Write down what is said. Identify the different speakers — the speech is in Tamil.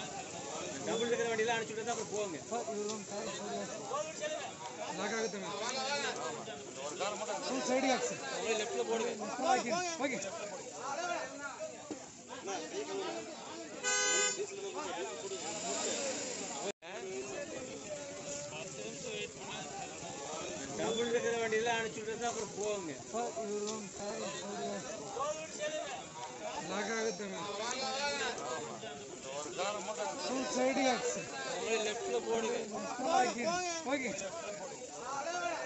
Speaker 1: டபுள் இருக்கிற வண்டியில அனுப்பிச்சு விட்டு அப்புறம் போங்க
Speaker 2: ಸೈಡ್ಗೆ ಹಾಕ್ಸಿ
Speaker 1: லெஃப்ட்ல போடுங்க
Speaker 2: ಹಾಕಿ ಹೋಗಿ
Speaker 1: டபுள் இருக்கிற வண்டியில அனுப்பிச்சு விட்டு அப்புறம் போங்க
Speaker 2: ಇವರು ಒಂದು ಲಾಗ್ ಆಗುತ್ತೆ ಸೈಡ್ಗೆ ಹಾಕ್ಸಿ
Speaker 1: லெஃப்ட்ல போடுங்க
Speaker 2: ಹಾಕಿ ಹೋಗಿ